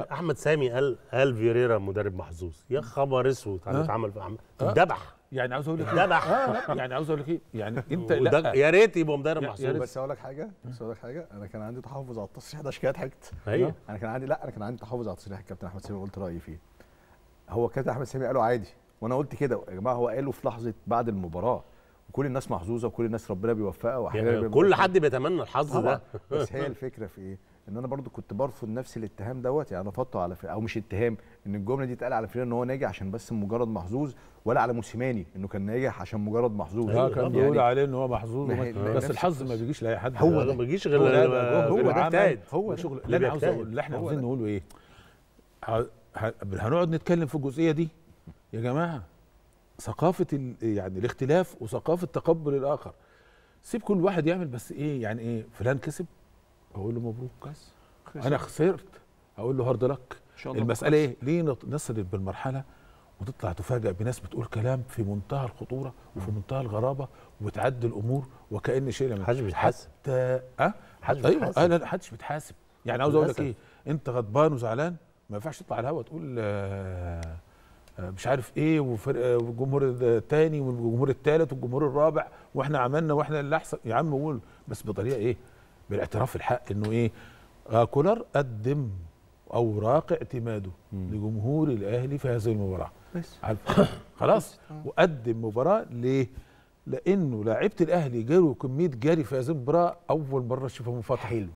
احمد سامي قال قال فيريرا مدرب محظوظ يا خبر اسود على اللي آه. اتعمل في احمد آه. اتذبح يعني عاوز اقول لك اتذبح آه لا يعني عاوز اقول لك ايه يعني انت وده- لا يا ريت يبقى مدرب يا- يا محظوظ ريت. بس اقول لك حاجه بس اقول لك حاجه انا كان عندي تحفظ على التصريح ده عشان كده ضحكت ايوه انا كان عندي لا انا كان عندي تحفظ على تصريح الكابتن احمد سامي قلت رايي فيه هو كابتن احمد سامي قاله عادي وانا قلت كده يا جماعه هو قاله في لحظه بعد المباراه وكل الناس محظوظه وكل الناس ربنا بيوفقها واحيانا يعني بيبقى كل موفق. حد بيتمنى الحظ طبعا ده بس هي الفكره في ايه؟ ان انا برضو كنت برفض نفس الاتهام دوت يعني رفضته على ف... او مش اتهام ان الجمله دي اتقال على فيران ان هو ناجح عشان بس مجرد محظوظ ولا على موسيماني انه كان ناجح عشان مجرد محظوظ اه كان يعني بيقول عليه ان هو محظوظ ما هي- وما- ما هي بس نفس الحظ ما القصة. بيجيش لاي حد هو ده ده. ما بيجيش غير هو ده- لما- هو غير ده العمل. بيجتهد. هو هو ده. شغل اللي اللي انا عاوز بيجتهد. أقول- اللي احنا هو عاوزين ده. نقوله ايه ه- ه- هنقعد نتكلم في الجزئيه دي يا جماعه ثقافه ال- يعني الاختلاف وثقافه تقبل الاخر سيب كل واحد يعمل بس ايه يعني ايه فلان كسب اقول له مبروك بس انا خسرت اقول له هارد لك ان شاء الله المساله ايه ليه نط- نصل بالمرحله وتطلع تفاجئ بناس بتقول كلام في منتهى الخطوره وفي منتهى الغرابه وتعدي الامور وكأن شيء لم محدش بيتحاسب. حتى اه محدش ايوه بيتحاسب. آه لا لا محدش بيتحاسب يعني عاوز اقول لك للأسف. ايه انت غضبان وزعلان ما ينفعش تطلع على الهوا تقول آه آه، مش عارف ايه وفرق آه، والجمهور الثاني والجمهور الثالث والجمهور الرابع واحنا عملنا واحنا اللي احسن يا عم قول بس بطريقه ايه بالاعتراف الحق انه ايه آه كولر قدم اوراق اعتماده لجمهور الاهلي في هذه المباراه بس عارف خلاص وقدم مباراه ليه؟ لانه لاعيبه الاهلي جروا كميه جري في هذه المباراه اول مره اشوفها من فتره حلو